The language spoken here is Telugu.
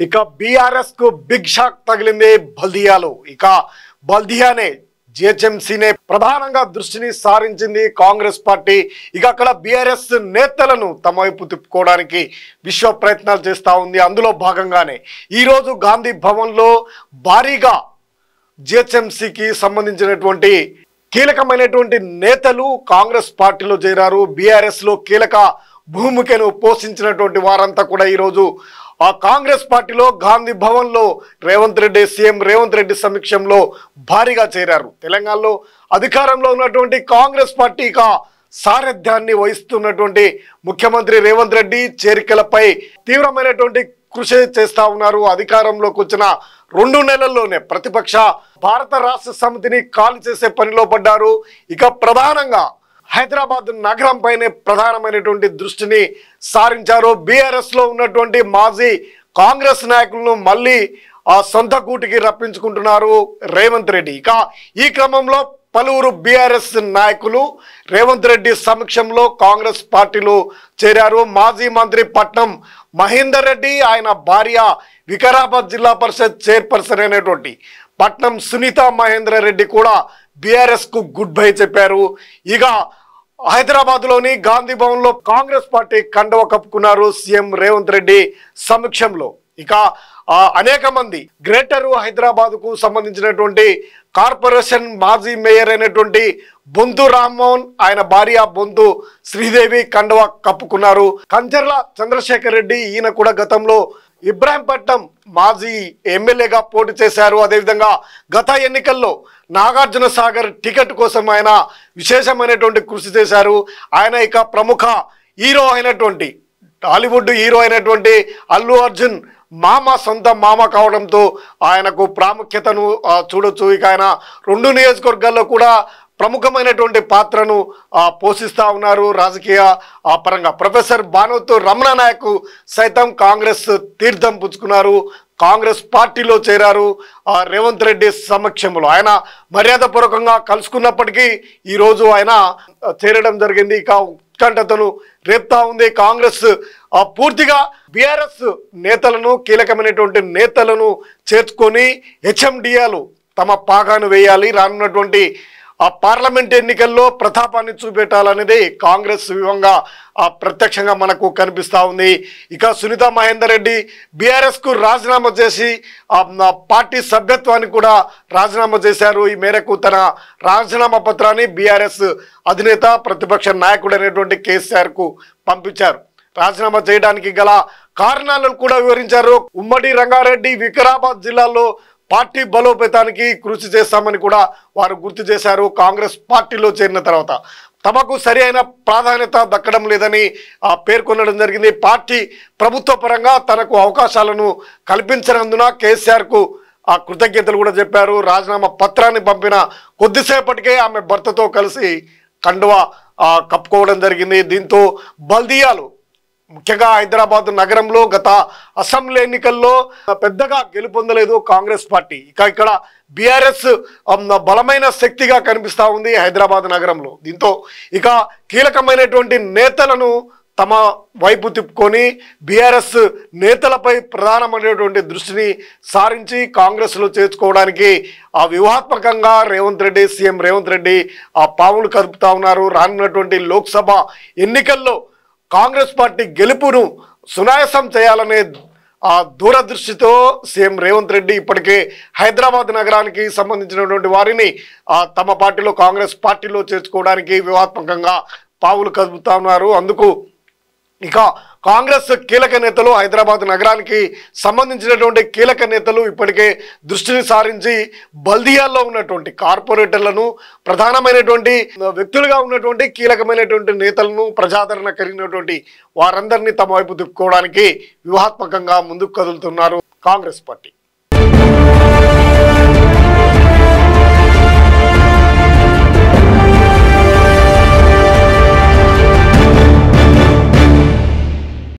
ఇక బీఆర్ఎస్ కు బిగ్ షాక్ తగిలింది బల్దియాలో ఇక బల్దియానే జిహెచ్ఎంసీనే ప్రధానంగా దృష్టిని సారించింది కాంగ్రెస్ పార్టీ ఇక అక్కడ బీఆర్ఎస్ నేతలను తమ వైపు తిప్పుకోవడానికి విశ్వ ప్రయత్నాలు చేస్తూ ఉంది అందులో భాగంగానే ఈరోజు గాంధీ భవన్లో భారీగా జిహెచ్ఎంసీకి సంబంధించినటువంటి కీలకమైనటువంటి నేతలు కాంగ్రెస్ పార్టీలో చేరారు బీఆర్ఎస్ లో కీలక భూమికను పోషించినటువంటి వారంతా కూడా ఈరోజు ఆ కాంగ్రెస్ పార్టీలో గాంధీ భవన్ లో రేవంత్ రెడ్డి సీఎం రేవంత్ రెడ్డి సమక్షంలో భారీగా చేరారు తెలంగాణలో అధికారంలో ఉన్నటువంటి కాంగ్రెస్ పార్టీ ఇక సారథ్యాన్ని వహిస్తున్నటువంటి ముఖ్యమంత్రి రేవంత్ రెడ్డి చేరికలపై తీవ్రమైనటువంటి కృషి చేస్తా ఉన్నారు అధికారంలోకి వచ్చిన రెండు నెలల్లోనే ప్రతిపక్ష భారత రాష్ట్ర సమితిని ఖాళీ చేసే పనిలో పడ్డారు ఇక ప్రధానంగా హైదరాబాద్ నగరం పైనే ప్రధానమైనటువంటి దృష్టిని సారించారు బీఆర్ఎస్ లో ఉన్నటువంటి మాజీ కాంగ్రెస్ నాయకులను మళ్ళీ ఆ సొంత కూటికి రప్పించుకుంటున్నారు రేవంత్ రెడ్డి ఇక ఈ క్రమంలో పలువురు బీఆర్ఎస్ నాయకులు రేవంత్ రెడ్డి సమక్షంలో కాంగ్రెస్ పార్టీలో చేరారు మాజీ మంత్రి పట్నం మహేందర్ రెడ్డి ఆయన భార్య వికారాబాద్ జిల్లా పరిషత్ చైర్పర్సన్ అయినటువంటి పట్నం సునీత మహేంద్ర రెడ్డి కూడా బీఆర్ఎస్ కు గుడ్ బై చెప్పారు ఇక హైదరాబాద్ లోని గాంధీ భవన్ లో కాంగ్రెస్ పార్టీ కండవ కప్పుకున్నారు సీఎం రేవంత్ రెడ్డి సమక్షంలో ఇక ఆ, అనేక మంది గ్రేటర్ హైదరాబాద్ కు సంబంధించినటువంటి కార్పొరేషన్ మాజీ మేయర్ అయినటువంటి బొంతు రామ్మోహన్ ఆయన భార్య బొంతు శ్రీదేవి కండవ కప్పుకున్నారు కంచర్ల చంద్రశేఖర్ రెడ్డి ఈయన కూడా గతంలో ఇబ్రాహీంపట్నం మాజీ ఎమ్మెల్యేగా పోటీ చేశారు అదేవిధంగా గత ఎన్నికల్లో నాగార్జున సాగర్ టికెట్ కోసం ఆయన విశేషమైనటువంటి కృషి చేశారు ఆయన ఇక ప్రముఖ హీరో అయినటువంటి టాలీవుడ్ హీరో అయినటువంటి అల్లు అర్జున్ మామ సొంత మామ కావడంతో ఆయనకు ప్రాముఖ్యతను ఆ, చూడొచ్చు ఇక ఆయన రెండు నియోజకవర్గాల్లో కూడా ప్రముఖమైనటువంటి పాత్రను ఆ, పోషిస్తా ఉన్నారు రాజకీయ ఆ, పరంగా ప్రొఫెసర్ భానుత్ రమణ నాయక్ సైతం కాంగ్రెస్ తీర్థం పుచ్చుకున్నారు కాంగ్రెస్ పార్టీలో చేరారు ఆ, రేవంత్ రెడ్డి సమక్షంలో ఆయన మర్యాదపూర్వకంగా కలుసుకున్నప్పటికీ ఈరోజు ఆయన ఆ, చేరడం జరిగింది ఇక ఉత్కంఠతను రేపుతా ఉంది కాంగ్రెస్ ఆ, పూర్తిగా బీఆర్ఎస్ నేతలను కీలకమైనటువంటి నేతలను చేర్చుకొని హెచ్ఎండిఏలు తమ పాగాను వేయాలి రానున్నటువంటి ఆ పార్లమెంట్ ఎన్నికల్లో ప్రతాపాన్ని చూపెట్టాలనేది కాంగ్రెస్ వ్యూహంగా ఆ, ప్రత్యక్షంగా మనకు కనిపిస్తా ఉంది ఇక సునీత మహేందర్ రెడ్డి బీఆర్ఎస్ కు రాజీనామా చేసి ఆ, ఆ పార్టీ సభ్యత్వాన్ని కూడా రాజీనామా చేశారు ఈ మేరకు తన రాజీనామా పత్రాన్ని బీఆర్ఎస్ అధినేత ప్రతిపక్ష నాయకుడు అనేటువంటి కేసీఆర్ కు పంపించారు రాజీనామా చేయడానికి గల కారణాలను కూడా వివరించారు ఉమ్మడి రంగారెడ్డి వికారాబాద్ జిల్లాలో పార్టీ బలోపేతానికి కృషి చేస్తామని కూడా వారు గుర్తు చేశారు కాంగ్రెస్ పార్టీలో చేరిన తర్వాత తమకు సరి అయిన ప్రాధాన్యత దక్కడం లేదని ఆ, పేర్కొనడం జరిగింది పార్టీ ప్రభుత్వ పరంగా తనకు అవకాశాలను కల్పించినందున కేసీఆర్కు ఆ కృతజ్ఞతలు కూడా చెప్పారు రాజీనామా పత్రాన్ని పంపిన కొద్దిసేపటికే ఆమె భర్తతో కలిసి కండువా ఆ, కప్పుకోవడం జరిగింది దీంతో బల్దియాలు ముఖ్యంగా హైదరాబాద్ నగరంలో గత అసెంబ్లీ ఎన్నికల్లో పెద్దగా గెలుపొందలేదు కాంగ్రెస్ పార్టీ ఇక ఇక్కడ బీఆర్ఎస్ బలమైన శక్తిగా కనిపిస్తా ఉంది హైదరాబాద్ నగరంలో దీంతో ఇక కీలకమైనటువంటి నేతలను తమ వైపు తిప్పుకొని బీఆర్ఎస్ నేతలపై ప్రధానమైనటువంటి దృష్టిని సారించి కాంగ్రెస్లో చేర్చుకోవడానికి ఆ వ్యూహాత్మకంగా రేవంత్ రెడ్డి సీఎం రేవంత్ రెడ్డి ఆ పావులు కదుపుతా ఉన్నారు రానున్నటువంటి లోక్సభ ఎన్నికల్లో కాంగ్రెస్ పార్టీ గెలుపును సునాయాసం చేయాలనే ఆ దూరదృష్టితో సీఎం రేవంత్ రెడ్డి ఇప్పటికే హైదరాబాద్ నగరానికి సంబంధించినటువంటి వారిని ఆ తమ పార్టీలో కాంగ్రెస్ పార్టీలో చేర్చుకోవడానికి వ్యూహాత్మకంగా పావులు కదుపుతా ఉన్నారు అందుకు ఇక కాంగ్రెస్ కీలక నేతలు హైదరాబాద్ నగరానికి సంబంధించినటువంటి కీలక నేతలు ఇప్పటికే దృష్టిని సారించి బల్దియాల్లో ఉన్నటువంటి కార్పొరేటర్లను ప్రధానమైనటువంటి వ్యక్తులుగా ఉన్నటువంటి కీలకమైనటువంటి నేతలను ప్రజాదరణ కలిగినటువంటి వారందరినీ తమ వైపు తిప్పుకోవడానికి వ్యూహాత్మకంగా ముందుకు కదులుతున్నారు కాంగ్రెస్ పార్టీ